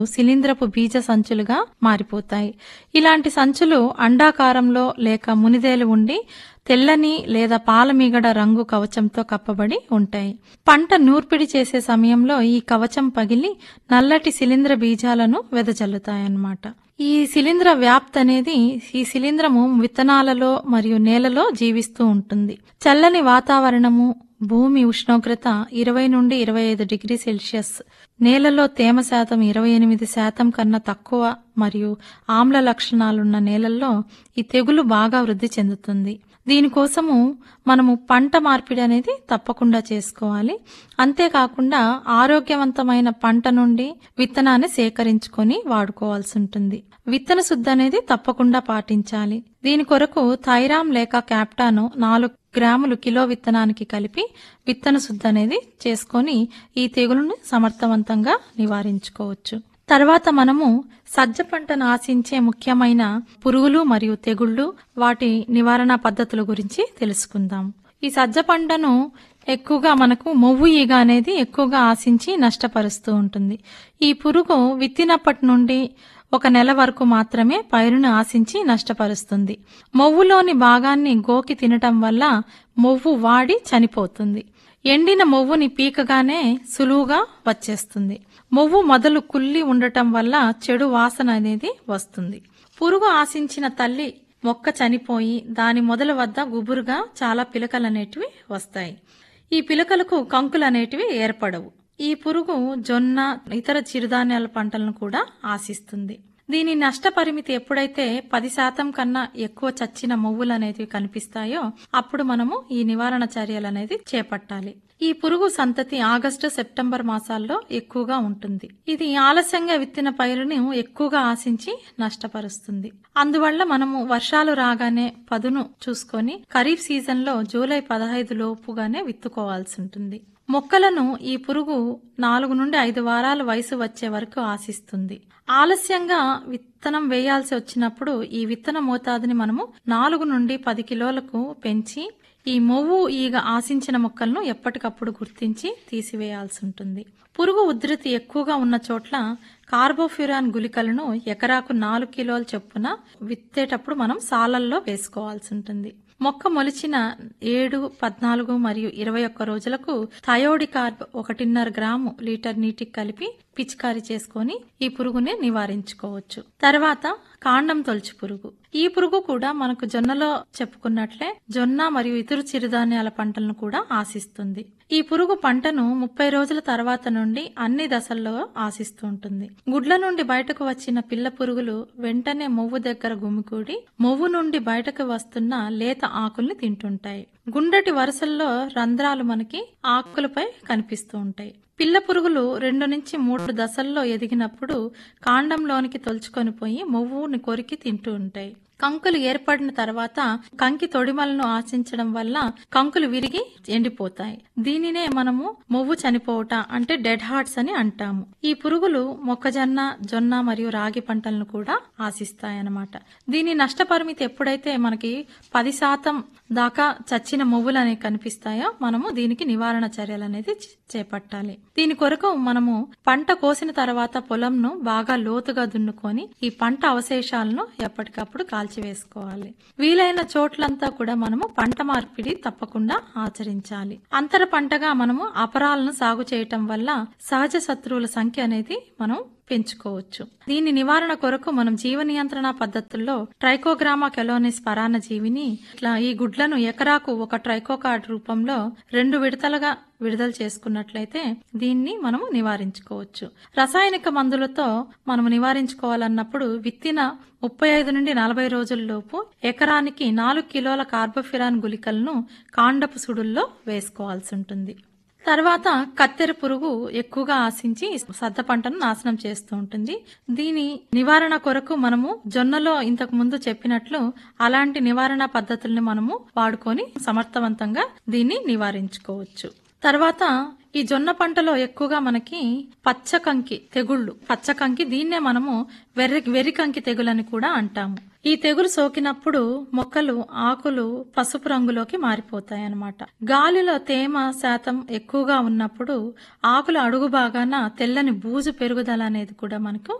శిలీంద్రపు బీజ సంచులుగా మారిపోతాయి ఇలాంటి సంచులు అండాకారంలో లేక మునిదేలు ఉండి తెల్లని లేదా పాలమీగడ రంగు కవచంతో కప్పబడి ఉంటాయి పంట నూర్పిడి చేసే సమయంలో ఈ కవచం పగిలి నల్లటి శిలీంద్ర బీజాలను వెదజల్లుతాయన్నమాట ఈ శిలీంద్ర వ్యాప్తి అనేది ఈ శిలీంద్రము విత్తనాలలో మరియు నేలలో జీవిస్తూ ఉంటుంది చల్లని వాతావరణము భూమి ఉష్ణోగ్రత ఇరవై నుండి ఇరవై ఐదు డిగ్రీ సెల్సియస్ నేలలో తేమ శాతం ఇరవై ఎనిమిది శాతం కన్నా తక్కువ మరియు ఆమ్ల లక్షణాలున్న నేలల్లో ఈ తెగులు బాగా వృద్ధి చెందుతుంది దీనికోసము మనము పంట మార్పిడి అనేది తప్పకుండా చేసుకోవాలి అంతేకాకుండా ఆరోగ్యవంతమైన పంట నుండి విత్తనాన్ని సేకరించుకొని వాడుకోవాల్సి ఉంటుంది విత్తన శుద్ధి అనేది తప్పకుండా పాటించాలి దీని కొరకు థైరామ్ లేక క్యాప్టాను నాలుగు గ్రాములు కిలో విత్తనానికి కలిపి విత్తన శుద్ధి అనేది చేసుకొని ఈ తెగులును సమర్థవంతంగా నివారించుకోవచ్చు తర్వాత మనము సజ్జ పంటను ఆశించే ముఖ్యమైన పురుగులు మరియు తెగుళ్లు వాటి నివారణ పద్ధతుల గురించి తెలుసుకుందాం ఈ సజ్జ పంటను ఎక్కువగా మనకు మొవ్వు ఈగ అనేది ఎక్కువగా ఆశించి నష్టపరుస్తూ ఉంటుంది ఈ పురుగు విత్తినప్పటి నుండి ఒక నెల వరకు మాత్రమే పైరును ఆశించి నష్టపరుస్తుంది మొవ్వులోని భాగాన్ని గోకి తినటం వల్ల మొవ్వు వాడి చనిపోతుంది ఎండిన మొవ్వుని పీకగానే సులువుగా వచ్చేస్తుంది మొవ్వు మొదలు కుల్లి ఉండటం వల్ల చెడు వాసన అనేది వస్తుంది పురుగు ఆశించిన తల్లి మొక్క చనిపోయి దాని మొదల వద్ద గుబురుగా చాలా పిలకలు అనేటివి వస్తాయి ఈ పిలకలకు కంకులు అనేటివి ఏర్పడవు ఈ పురుగు జొన్న ఇతర చిరుధాన్యాల పంటలను కూడా ఆశిస్తుంది దీని నష్టపరిమితి ఎప్పుడైతే పది శాతం కన్నా ఎక్కువ చచ్చిన మొవ్వులు అనేవి కనిపిస్తాయో అప్పుడు మనము ఈ నివారణ చర్యలు అనేది చేపట్టాలి ఈ పురుగు సంతతి ఆగస్టు సెప్టెంబర్ మాసాల్లో ఎక్కువగా ఉంటుంది ఇది ఆలస్యంగా విత్తిన పైరుని ఎక్కువగా ఆశించి నష్టపరుస్తుంది అందువల్ల మనము వర్షాలు రాగానే పదును చూసుకొని ఖరీఫ్ సీజన్లో జూలై పదహైదు లోపుగానే విత్తుకోవాల్సి ఉంటుంది మొక్కలను ఈ పురుగు నాలుగు నుండి ఐదు వారాల వయసు వచ్చే వరకు ఆశిస్తుంది ఆలస్యంగా విత్తనం వేయాల్సి వచ్చినప్పుడు ఈ విత్తన మోతాదుని మనము నాలుగు నుండి పది కిలోలకు పెంచి ఈ మొవ్వు ఈగ ఆశించిన మొక్కలను ఎప్పటికప్పుడు గుర్తించి తీసివేయాల్సి ఉంటుంది పురుగు ఉధృతి ఎక్కువగా ఉన్న చోట్ల కార్బోఫ్యూరాన్ గుళికలను ఎకరాకు నాలుగు కిలోల చొప్పున విత్తేటప్పుడు మనం సాలల్లో వేసుకోవాల్సి ఉంటుంది మొక్క మొలిచిన ఏడు పద్నాలుగు మరియు ఇరవై ఒక్క రోజులకు థయోడికార్బ్ ఒకటిన్నర గ్రాము లీటర్ నీటికి కలిపి పిచికారీ చేసుకొని ఈ పురుగుని నివారించుకోవచ్చు తర్వాత కాండం తొలచి పురుగు ఈ పురుగు కూడా మనకు జొన్నలో చెప్పుకున్నట్లే జొన్న మరియు ఇతర చిరుధాన్యాల పంటలను కూడా ఆశిస్తుంది ఈ పురుగు పంటను ముప్పై రోజుల తర్వాత నుండి అన్ని దశల్లో ఆశిస్తూ ఉంటుంది గుడ్ల నుండి బయటకు వచ్చిన పిల్ల పురుగులు వెంటనే మొవ్వు దగ్గర గుమికూడి మొవ్వు నుండి బయటకు వస్తున్న లేత ఆకుల్ని తింటుంటాయి గుండటి వరుసల్లో రంధ్రాలు మనకి ఆకులపై కనిపిస్తూ ఉంటాయి పిల్ల పురుగులు రెండు నుంచి మూడు దశల్లో ఎదిగినప్పుడు కాండంలోనికి తొలుచుకొని పోయి మొవ్వుని కొరికి తింటూ ఉంటాయి కంకులు ఏర్పడిన తర్వాత కంకి తొడిమలను ఆశించడం వల్ల కంకులు విరిగి ఎండిపోతాయి దీనినే మనము మొవ్వు చనిపోవట అంటే డెడ్ హార్ట్స్ అని అంటాము ఈ పురుగులు మొక్కజొన్న జొన్న మరియు రాగి పంటలను కూడా ఆశిస్తాయన్నమాట దీని నష్టపరిమితి ఎప్పుడైతే మనకి పది శాతం దాకా చచ్చిన మొవ్వులు అనేవి కనిపిస్తాయో మనము దీనికి నివారణ చర్యలు అనేది చేపట్టాలి దీని కొరకు మనము పంట కోసిన తర్వాత పొలంను బాగా లోతుగా దున్నుకొని ఈ పంట అవశేషాలను ఎప్పటికప్పుడు కాల్చివేసుకోవాలి వీలైన చోట్లంతా కూడా మనము పంట మార్పిడి తప్పకుండా ఆచరించాలి అంతర పంటగా మనము అపరాలను సాగు చేయటం వల్ల సహజ శత్రువుల సంఖ్య అనేది మనం పెంచుకోవచ్చు దీని నివారణ కొరకు మనం జీవ నియంత్రణ పద్ధతుల్లో ట్రైకోగ్రామా కెలోనిస్ పరాన్న జీవిని ఇట్లా ఈ గుడ్లను ఎకరాకు ఒక ట్రైకోకార్డ్ రూపంలో రెండు విడతలుగా విడుదల చేసుకున్నట్లయితే దీన్ని మనము నివారించుకోవచ్చు రసాయనిక మందులతో మనము నివారించుకోవాలన్నప్పుడు విత్తిన ముప్పై ఐదు నుండి నలభై రోజుల్లోపు ఎకరానికి నాలుగు కిలోల కార్బోఫిరాన్ గుళికలను కాండపు సుడుల్లో వేసుకోవాల్సి ఉంటుంది తర్వాత కత్తెర పురుగు ఎక్కువగా ఆశించి సద్ద పంటను నాశనం చేస్తూ ఉంటుంది దీని నివారణ కొరకు మనము జొన్నలో ఇంతకు ముందు చెప్పినట్లు అలాంటి నివారణ పద్ధతుల్ని మనము వాడుకొని సమర్థవంతంగా దీన్ని నివారించుకోవచ్చు తర్వాత ఈ జొన్న పంటలో ఎక్కువగా మనకి పచ్చకంకి తెగుళ్ళు పచ్చకంకి దీన్నే మనము వెర్రి వెర్రికంకి తెగులని కూడా అంటాము ఈ తెగులు సోకినప్పుడు మొక్కలు ఆకులు పసుపు రంగులోకి మారిపోతాయి అన్నమాట గాలిలో తేమ శాతం ఎక్కువగా ఉన్నప్పుడు ఆకుల అడుగు భాగాన తెల్లని బూజు పెరుగుదల అనేది కూడా మనకు